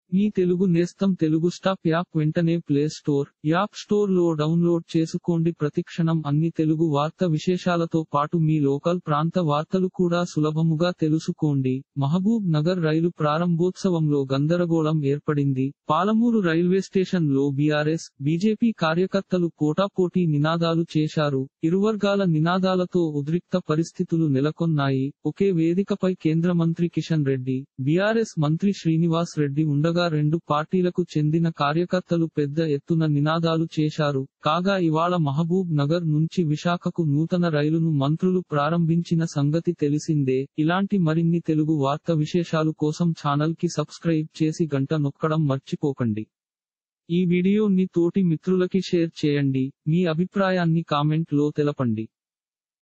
మీ తెలుగు నేస్తం Telugu stop app వెంటనే play store app store లో డౌన్లోడ్ చేసుకోండి ప్రతిక్షణం అన్ని తెలుగు వార్త విశేషాలతో పాటు మీ లోకల్ ప్రాంత వార్తలు కూడా సులభముగా తెలుసుకోండి మహబూబ్ నగర్ రైలు ప్రారంభోత్సవంలో గందరగోళం ఏర్పడింది పాలమూరు రైల్వే స్టేషన్ లో బీఆర్ఎస్ బీజేపీ కార్యకర్తలు పోటాపోటీ నినాదాలు చేశారు ఇరువర్గాల నినాదాలతో ఉద్రిక్త పరిస్థితులు నెలకొన్నాయి ఒకే వేదికపై కేంద్ర మంత్రి కిషన్ రెడ్డి బీఆర్ఎస్ మంత్రి శ్రీనివాస్ రెడ్డి ఉండగా రెండు పార్టీలకు చెందిన కార్యకర్తలు పెద్ద ఎత్తున నినాదాలు చేశారు కాగా ఇవాళ మహబూబ్ నగర్ నుంచి విశాఖకు నూతన రైలును మంత్రులు ప్రారంభించిన సంగతి తెలిసిందే ఇలాంటి మరిన్ని తెలుగు వార్త విశేషాలు కోసం ఛానల్ కి సబ్స్క్రైబ్ చేసి గంట నొక్కడం మర్చిపోకండి ఈ వీడియోని తోటి మిత్రులకి షేర్ చేయండి మీ అభిప్రాయాన్ని కామెంట్ లో తెలపండి